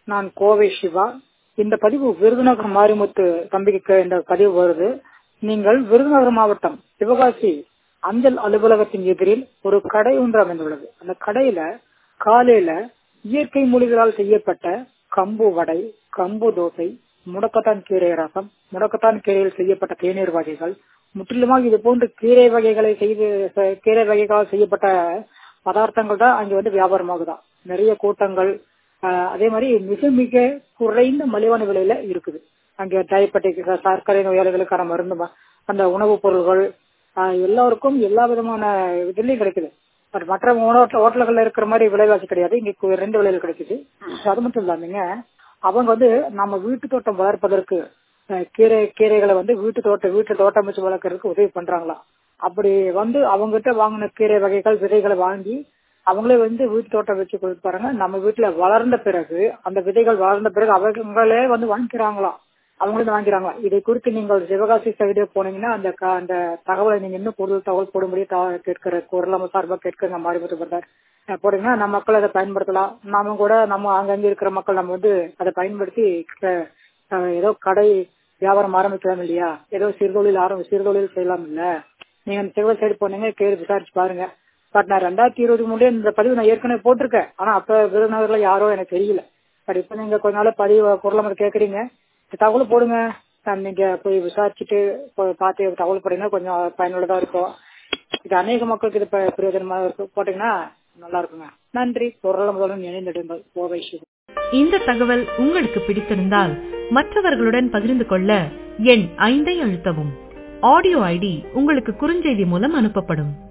நான் கோவை சிவா இந்த பதிவு விருதுநகர் மாரிமுத்து தம்பிக்கு இந்த பதிவு வருது நீங்கள் விருதுநகர் மாவட்டம் சிவகாசி அஞ்சல் அலுவலகத்தின் எதிரில் ஒரு கடை ஒன்று அமைந்துள்ளது அந்த கடையில காலையில இயற்கை மூலிகளால் செய்யப்பட்ட கம்பு வடை கம்பு தோசை முடக்கத்தான் கீரை ரசம் முடக்கத்தான் கீரையில் செய்யப்பட்ட தேநீர் வகைகள் முற்றிலுமாக இது போன்ற கீரை வகைகளை செய்து கீரை வகைகளால் செய்யப்பட்ட பதார்த்தங்கள் தான் அங்க வந்து வியாபாரமாகுதான் நிறைய கூட்டங்கள் அதே மாதிரி மிக மிக குறைந்த மலிவான விலையில இருக்குது அங்க டயபெட்டிக் சர்க்கரை நோயாளிகளுக்கான மருந்து அந்த உணவுப் பொருள்கள் எல்லாருக்கும் எல்லா விதமான இதுலயும் கிடைக்குது பட் மற்ற ஹோட்டல்கள்ல இருக்கிற மாதிரி விலைவாசி கிடையாது இங்க ரெண்டு விலையில கிடைக்குது அது மட்டும் இல்லாமங்க அவங்க வந்து நம்ம வீட்டு தோட்டம் வளர்ப்பதற்கு கீரை கீரைகளை வந்து வீட்டு தோட்டம் வீட்டு தோட்டம் வச்சு வளர்க்கறதுக்கு உதவி பண்றாங்களாம் அப்படி வந்து அவங்ககிட்ட வாங்கின கீரை வகைகள் விதைகளை வாங்கி அவங்களே வந்து வீட்டு தோட்டம் வச்சு கொடுப்பாருங்க நம்ம வீட்டுல வளர்ந்த பிறகு அந்த விதைகள் வளர்ந்த பிறகு அவங்களே வந்து வாங்கிக்கிறாங்களாம் அவங்களே வாங்கிறாங்களா இதை குறித்து நீங்கள் சிவகாசி சைடு போனீங்கன்னா அந்த அந்த தகவலை நீங்க இன்னும் கூடுதல் தகவல் போடும்படி கேட்கிற குரல் சார்பாக கேட்கிற மாறிபட்டு பிரதர் போட்டீங்கன்னா நம்ம மக்கள் அதை பயன்படுத்தலாம் நாம கூட நம்ம அங்கங்க இருக்கிற மக்கள் நம்ம வந்து அதை பயன்படுத்தி ஏதோ கடை வியாபாரம் ஆரம்பிக்கலாம் இல்லையா ஏதோ சிறுதொழில் ஆரம்பி சிறுதொழில் செய்யலாம் இல்ல நீங்க அந்த சிவகாசி சைடு போனீங்க கேள்வி விசாரிச்சு பாருங்க பட் நான் ரெண்டாயிரத்தி இருபது மூணு இந்த பதிவு நான் ஏற்கனவே போட்டிருக்கேன் ஆனா அப்ப விருதுநகர்ல யாரோ எனக்கு தெரியல பட் இப்ப நீங்க கொஞ்ச நாள் பதிவு குரல் கேக்குறீங்க தகவல் போடுங்க நீங்க போய் விசாரிச்சுட்டு பார்த்து தகவல் போட்டீங்கன்னா கொஞ்சம் பயனுள்ளதா இருக்கும் இது அநேக மக்களுக்கு இது பிரயோஜனமா இருக்கும் போட்டீங்கன்னா நல்லா இருக்குங்க நன்றி குரல் முதலும் இணைந்திடுங்கள் கோவை சிவம் இந்த தகவல் உங்களுக்கு பிடித்திருந்தால் மற்றவர்களுடன் பகிர்ந்து கொள்ள எண் ஐந்தை அழுத்தவும் ஆடியோ ஐடி உங்களுக்கு குறுஞ்செய்தி மூலம் அனுப்பப்படும்